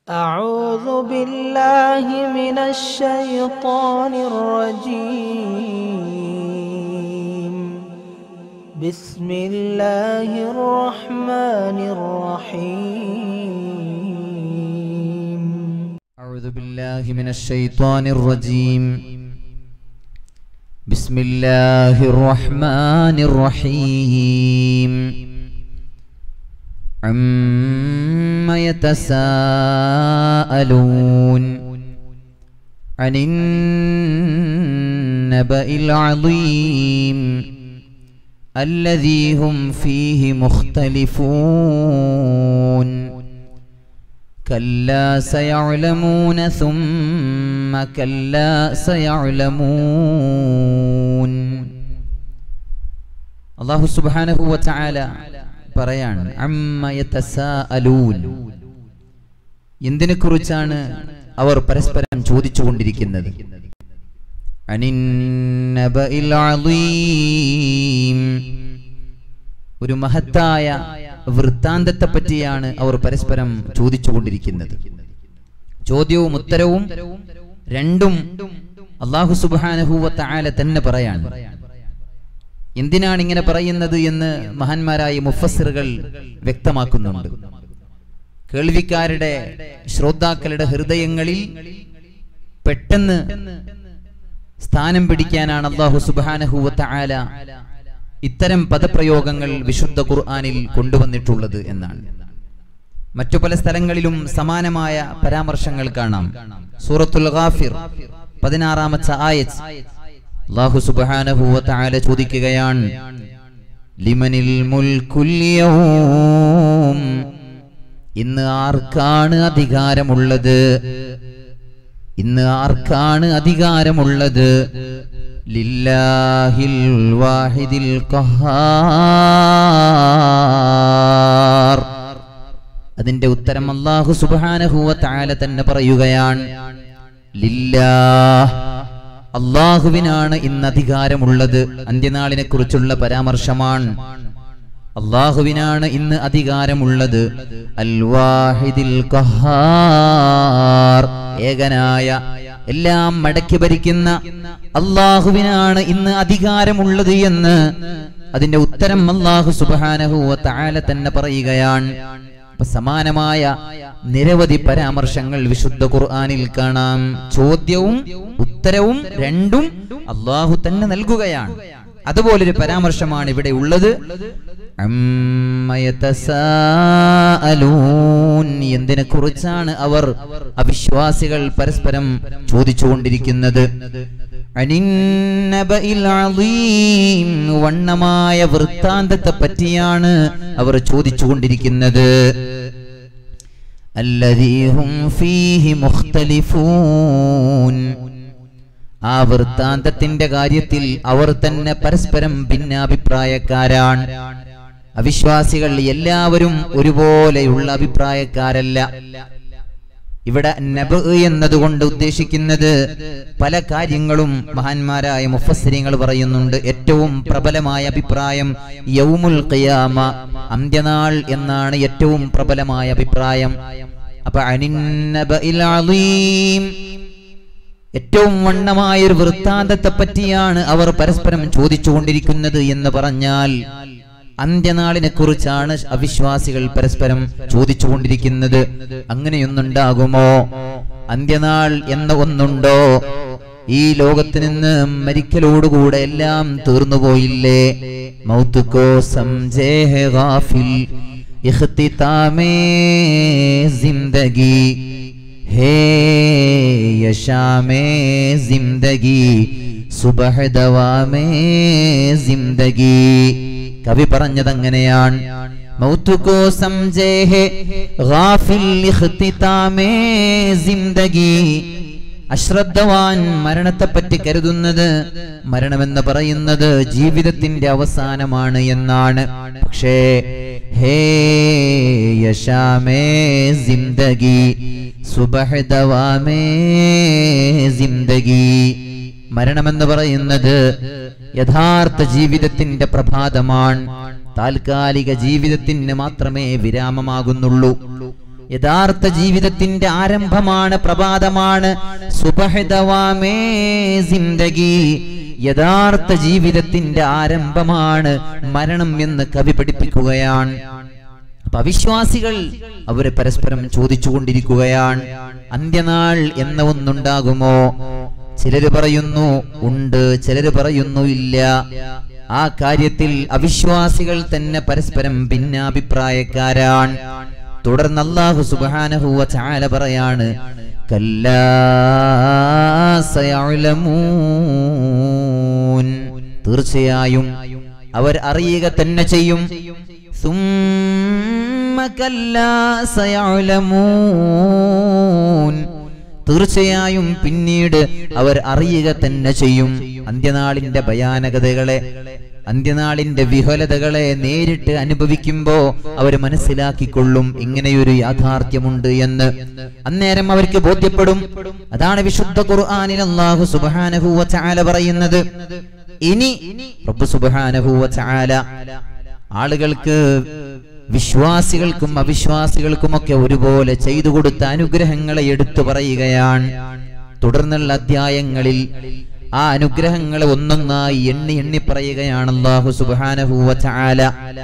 أعوذ بالله من الشيطان الرجيم بسم الله الرحمن الرحيم أعوذ بالله من الشيطان الرجيم بسم الله الرحمن الرحيم عما يتساءلون عن النبأ العظيم الذي هم فيه مختلفون كلا سيعلمون ثم كلا سيعلمون അള്ളാഹു സുബ്ഹാനഹു വതആല പറയാണ് അമ്മ യതസാഅലൂൻ എന്തിനെ കുറിച്ചാണ് അവർ പരസ്പരം ചോദിച്ചുകൊണ്ടിരിക്കുന്നത് അനിൻ നബഇൽ അളീം ഒരു മഹത്തായ വൃത്താന്തത്തെ പറ്റിയാണ് അവർ പരസ്പരം ചോദിച്ചുകൊണ്ടിരിക്കുന്നത് ചോദ്യവും ഉത്തരവും രണ്ടും അള്ളാഹു സുബാനഹൂവത്ത ആല തന്നെ പറയാണ് എന്തിനാണ് ഇങ്ങനെ പറയുന്നത് എന്ന് മഹാന്മാരായ മുഫസ്സിറുകൾ വ്യക്തമാക്കുന്നുണ്ട് കേൾവിക്കാരുടെ ശ്രോതാക്കളുടെ ഹൃദയങ്ങളിൽ പെട്ടെന്ന് സ്ഥാനം പിടിക്കാനാണ് അള്ളാഹു സുബാനഹൂവത്ത ആല ഇത്തരം പദപ്രയോഗങ്ങൾ വിശുദ്ധ ഖുർആനിൽ കൊണ്ടുവന്നിട്ടുള്ളത് എന്നാണ് മറ്റു പല സ്ഥലങ്ങളിലും സമാനമായ പരാമർശങ്ങൾ കാണാം സൂറത്തുൽ ഗാഫിർ പതിനാറാമത്തെ ആയത്ത് അല്ലാഹു സുബ്ഹാനഹു വ തആല ചോദിക്കുകയാണ് ലിമനിൽ മുൽക്കുൽ യൗം ഇന്ന് ആർക്കാണ് അധികാരമുള്ളത് ഇന്ന് ആർക്കാണ് അധികാരമുള്ളത് ലില്ലാഹിൽ വാഹിദിൽ ഖഹാർ അതിന്റെ ഉത്തരം അല്ലാഹു സുബ്ഹാനഹു വ തആല തന്നെ പറയുകയാണ് ലില്ലാഹ് അള്ളാഹുവിനാണ് ഇന്ന് അധികാരമുള്ളത് അന്ത്യനാളിനെ കുറിച്ചുള്ള പരാമർശമാണ് അള്ളാഹുവിനാണ് ഇന്ന് അധികാരമുള്ളത് അൽ വാഹിദിൽ ഖഹാർ ഏകനായ എല്ലാം മടക്കി ഭരിക്കുന്ന അള്ളാഹുവിനാണ് ഇന്ന് അധികാരമുള്ളത് എന്ന് അതിന്റെ ഉത്തരം അള്ളാഹു സുബാനഹു താല തന്നെ പറയുകയാണ് അപ്പൊ സമാനമായ നിരവധി പരാമർശങ്ങൾ വിശുദ്ധ ഖുർആനിൽ കാണാം ചോദ്യവും ഉത്തരവും രണ്ടും അള്ളാഹു തന്നെ നൽകുകയാണ് അതുപോലൊരു പരാമർശമാണ് ഇവിടെ ഉള്ളത് എന്തിനെ കുറിച്ചാണ് അവർ അവിശ്വാസികൾ പരസ്പരം ചോദിച്ചുകൊണ്ടിരിക്കുന്നത് വണ്ണമായ വൃത്താന്തത്തെ പറ്റിയാണ് അവർ ചോദിച്ചുകൊണ്ടിരിക്കുന്നത് ആ വൃത്താന്തത്തിന്റെ കാര്യത്തിൽ അവർ തന്നെ പരസ്പരം ഭിന്നാഭിപ്രായക്കാരാണ് അവിശ്വാസികൾ എല്ലാവരും ഒരുപോലെയുള്ള അഭിപ്രായക്കാരല്ല ഇവിടെ നബ് എന്നതുകൊണ്ട് ഉദ്ദേശിക്കുന്നത് പല കാര്യങ്ങളും മഹാന്മാരായ മുഫസ്സിരിങ്ങൾ പറയുന്നുണ്ട് ഏറ്റവും പ്രബലമായ അഭിപ്രായം യൗമുൽ ഖിയാമ അന്ത്യനാൾ എന്നാണ് ഏറ്റവും പ്രബലമായ അഭിപ്രായം അപ്പൊ ഏറ്റവും വണ്ണമായ ഒരു വൃത്താന്തത്തെ പറ്റിയാണ് അവർ പരസ്പരം ചോദിച്ചുകൊണ്ടിരിക്കുന്നത് എന്ന് പറഞ്ഞാൽ അന്ത്യനാളിനെ കുറിച്ചാണ് അവിശ്വാസികൾ പരസ്പരം ചോദിച്ചുകൊണ്ടിരിക്കുന്നത് അങ്ങനെയൊന്നുണ്ടാകുമോ അന്ത്യനാൾ എന്ന ഒന്നുണ്ടോ ഈ ലോകത്ത് നിന്ന് മരിക്കലോടുകൂടെ എല്ലാം തീർന്നുപോയില്ലേ മൗത്തുക്കോ സംജേഹാഫിൽ ഇഖ്തിതാമേ ജിന്ദഗി ഹേ യശാമേ ജിന്ദഗി സുബഹ് ദവാമേ ജിന്ദഗി കവി പറഞ്ഞത് അങ്ങനെയാണ് മൗത്തുക്കോ സംജേഹെ ഗാഫിൽ ഇഖ്തിതാമേ ജിന്ദഗി അശ്രദ്ധവാൻ മരണത്തെപ്പറ്റി കരുതുന്നത് മരണമെന്ന് പറയുന്നത് ജീവിതത്തിന്റെ അവസാനമാണ് എന്നാണ് പക്ഷേ ഹേ യശാമേ ജിന്ദഗി സുബഹ് ദവാമേ ജിന്ദഗി മരണമെന്ന് പറയുന്നത് യഥാർത്ഥ ജീവിതത്തിന്റെ പ്രഭാതമാണ് താൽക്കാലിക ജീവിതത്തിന് മാത്രമേ വിരാമമാകുന്നുള്ളൂ യഥാർത്ഥ ജീവിതത്തിന്റെ ആരംഭമാണ് പ്രഭാതമാണ് സുബഹദവാമേ സിന്ദഗി യഥാർത്ഥ ജീവിതത്തിന്റെ ആരംഭമാണ് മരണം എന്ന് കവി പഠിപ്പിക്കുകയാണ് അപ്പൊ അവിശ്വാസികൾ അവരെ പരസ്പരം ചോദിച്ചുകൊണ്ടിരിക്കുകയാണ് അന്ത്യനാൾ എന്ന ഒന്നുണ്ടാകുമോ ചിലര് പറയുന്നു ഉണ്ട് ചിലര് പറയുന്നു ഇല്ല ആ കാര്യത്തിൽ അവിശ്വാസികൾ തന്നെ പരസ്പരം ഭിന്നാഭിപ്രായക്കാരാണ് തുടർന്ന് അള്ളാഹു സുബാനഹുവ ചാല പറയാണ് കല്ലാ സയഅലമൂൻ. തീർച്ചയായും അവർ അറിയുക തന്നെ ചെയ്യും സുമ്മ കല്ലാ സയഅലമൂൻ. തീർച്ചയായും പിന്നീട് അവർ അറിയുക തന്നെ ചെയ്യും അന്ത്യനാളിന്റെ ഭയാനകതകളെ അന്ത്യനാളിന്റെ വിഹലതകളെ നേരിട്ട് അനുഭവിക്കുമ്പോ അവർ മനസ്സിലാക്കിക്കൊള്ളും ഇങ്ങനെയൊരു യാഥാർത്ഥ്യമുണ്ട് എന്ന് അന്നേരം അവർക്ക് ബോധ്യപ്പെടും അതാണ് വിശുദ്ധ ഖുർആനിൽ അല്ലാഹു സുബ്ഹാനഹു വ തആല പറയുന്നത് ഇനി റബ്ബ് സുബ്ഹാനഹു വ തആല ആളുകൾക്ക് വിശ്വാസികൾക്കും അവിശ്വാസികൾക്കുമൊക്കെ ഒരുപോലെ ചെയ്തു കൊടുത്ത അനുഗ്രഹങ്ങളെ എടുത്തു പറയുകയാണ് തുടർന്നുള്ള അധ്യായങ്ങളിൽ ആ അനുഗ്രഹങ്ങളെ ഒന്നൊന്നായി എണ്ണി എണ്ണി പറയുകയാണ് അല്ലാഹു സുബ്ഹാനഹു വ തആല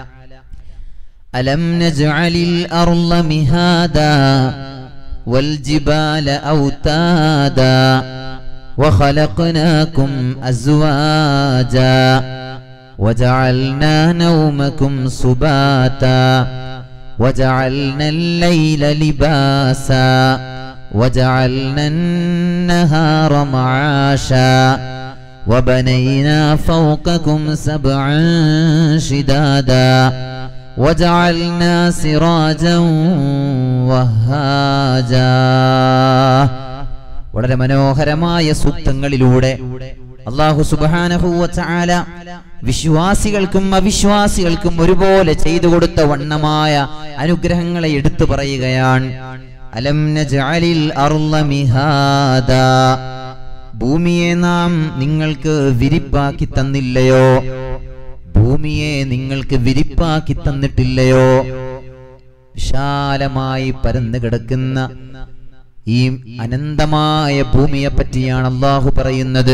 അലം നജ്അലിൽ അർള മിഹാദാ والجبال أوتادا وخلقناكم أزواجا وجعلنا نومكم سباتا وجعلنا الليل لباسا وجعلنا النهار معاشا وبنينا فوقكم سبعا شدادا وجعلنا سراجا وهاجا വളരെ മനോഹരമായ സൂക്തങ്ങളിലൂടെ അള്ളാഹു സുബാനഹുവ ചാല വിശ്വാസികൾക്കും അവിശ്വാസികൾക്കും ഒരുപോലെ ചെയ്തു കൊടുത്ത വണ്ണമായ അനുഗ്രഹങ്ങളെ എടുത്തു പറയുകയാണ് അലം നജ്അലിൽ അർള മിഹാദാ ഭൂമിയെ നാം നിങ്ങൾക്ക് വിരിപ്പാക്കി തന്നില്ലയോ ഭൂമിയെ നിങ്ങൾക്ക് വിരിപ്പാക്കി തന്നിട്ടില്ലയോ വിശാലമായി പരന്നു കിടക്കുന്ന ഈ അനന്തമായ ഭൂമിയെ പറ്റിയാണ് അള്ളാഹു പറയുന്നത്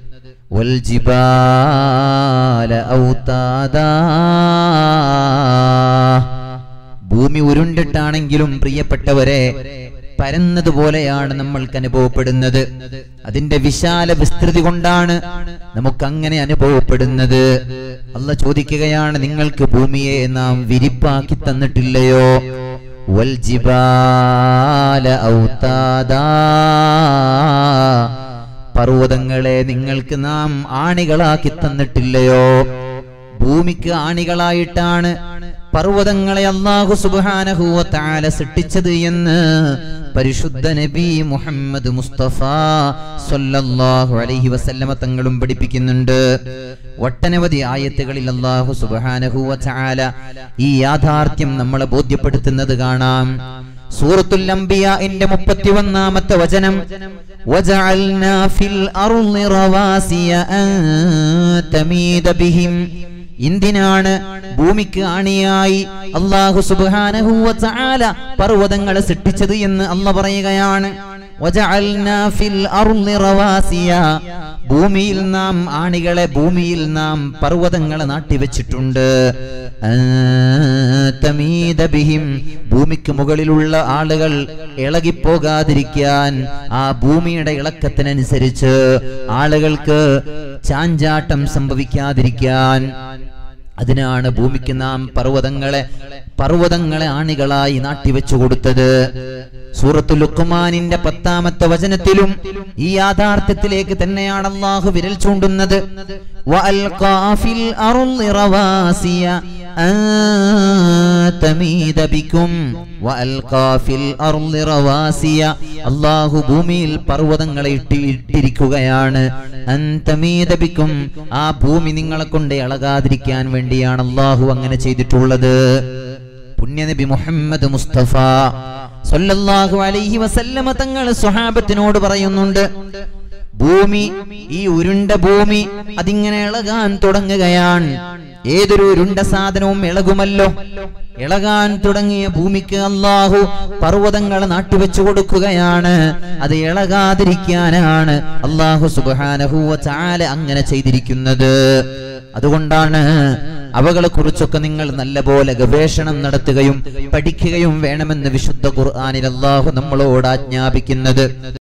വൽജിബാല ഔതാദാ. ഭൂമി ഉരുണ്ടിട്ടാണെങ്കിലും പ്രിയപ്പെട്ടവരെ പരന്നതുപോലെയാണ് നമ്മൾക്ക് അനുഭവപ്പെടുന്നത് അതിന്റെ വിശാല വിസ്തൃതി കൊണ്ടാണ് നമുക്ക് അങ്ങനെ അനുഭവപ്പെടുന്നത് അല്ല ചോദിക്കുകയാണ് നിങ്ങൾക്ക് ഭൂമിയെ നാം വിരിപ്പാക്കി തന്നിട്ടില്ലയോ വൽജിബാല ഔതാദാ. പർവ്വതങ്ങളെ നിങ്ങൾക്ക് നാം ആണികളാക്കി തന്നിട്ടില്ലയോ ഭൂമിക്ക് ആണികളായിട്ടാണ് പർവ്വതങ്ങളെ അള്ളാഹു സുബ്ഹാനഹു വ തആല സൃഷ്ടിച്ചത് എന്ന് പരിശുദ്ധ നബി മുഹമ്മദ് മുസ്തഫ സ്വല്ലല്ലാഹു അലൈഹി വസല്ലമ തങ്ങളും പഠിപ്പിക്കുന്നുണ്ട് ഒട്ടനവധി ആയത്തുകളിൽ അള്ളാഹു സുബ്ഹാനഹു വ തആല ഈ യാഥാർത്ഥ്യം നമ്മളെ ബോധ്യപ്പെടുത്തുന്നത് കാണാം സൂറത്തുൽ അംബിയാഇന്റെ 31ാമത്തെ വചനം വജഅൽനാ ഫിൽ അർളി റവാസിയ അൻ തമീദ ബിഹിം എന്തിനാണ് ഭൂമിക്ക് ആണിയായി അള്ളാഹു സുബ്ഹാനഹു വ തആല പർവ്വതങ്ങളെ സൃഷ്ടിച്ചത് എന്ന് അല്ല പറയുകയാണ് വജഅൽനാ ഫിൽ അർളി റവാസിയ ഭൂമിയിൽ നാം ആണികളെ ഭൂമിയിൽ നാം പർവ്വതങ്ങളെ നാട്ടിവെച്ചിട്ടുണ്ട് ആ, തമീദ ബിഹിം ഭൂമിക്ക് മുകളിലുള്ള ആളുകൾ ഇളകിപ്പോകാതിരിക്കാൻ ആ ഭൂമിയുടെ ഇളക്കത്തിനനുസരിച്ച് ആളുകൾക്ക് ചാഞ്ചാട്ടം സംഭവിക്കാതിരിക്കാൻ അതിനാണ് ഭൂമിക്ക് നാം പർവ്വതങ്ങളെ പർവ്വതങ്ങളെ ആണികളായി നാട്ടിവെച്ചു കൊടുത്തത് സൂറത്തു ലുക്കുമാനിന്റെ പത്താമത്തെ വചനത്തിലും ഈ യാഥാർത്ഥ്യത്തിലേക്ക് തന്നെയാണ് അള്ളാഹു വിരൽ ചൂണ്ടുന്നത് وألقى في الأرض رواسي أن تميد بكم وألقى في الأرض رواسي അള്ളാഹു ഭൂമിയിൽ പർവ്വതങ്ങളെ ഇട്ടി ഇട്ടിരിക്കുകയാണ് അൻ തമീദ ബിക്കും ആ ഭൂമി നിങ്ങളെ കൊണ്ട് ഇളകാതിരിക്കാൻ വേണ്ടിയാണ് അള്ളാഹു അങ്ങനെ ചെയ്തിട്ടുള്ളത് പുണ്യനബി മുഹമ്മദ് മുസ്തഫ സല്ലല്ലാഹു അലൈഹി വസല്ലമ തങ്ങൾ സ്വഹാബത്തിനോട് പറയുന്നുണ്ട് ഭൂമി ഈ ഉരുണ്ട ഭൂമി അതിങ്ങനെ ഇളകാൻ തുടങ്ങുകയാണ് ഏതൊരു ഉരുണ്ട സാധനവും ഇളകുമല്ലോ ഇളകാൻ തുടങ്ങിയ ഭൂമിക്ക് അള്ളാഹു പർവ്വതങ്ങളെ നാട്ടിവെച്ചു കൊടുക്കുകയാണ് അത് ഇളകാതിരിക്കാനാണ് അള്ളാഹു സുബാനഹുവ ചാല അങ്ങനെ ചെയ്തിരിക്കുന്നത് അതുകൊണ്ടാണ് അവകളെ കുറിച്ചൊക്കെ നിങ്ങൾ നല്ലപോലെ ഗവേഷണം നടത്തുകയും പഠിക്കുകയും വേണമെന്ന് വിശുദ്ധ ഖുർആാനിൽ അള്ളാഹു നമ്മളോട് ആജ്ഞാപിക്കുന്നത്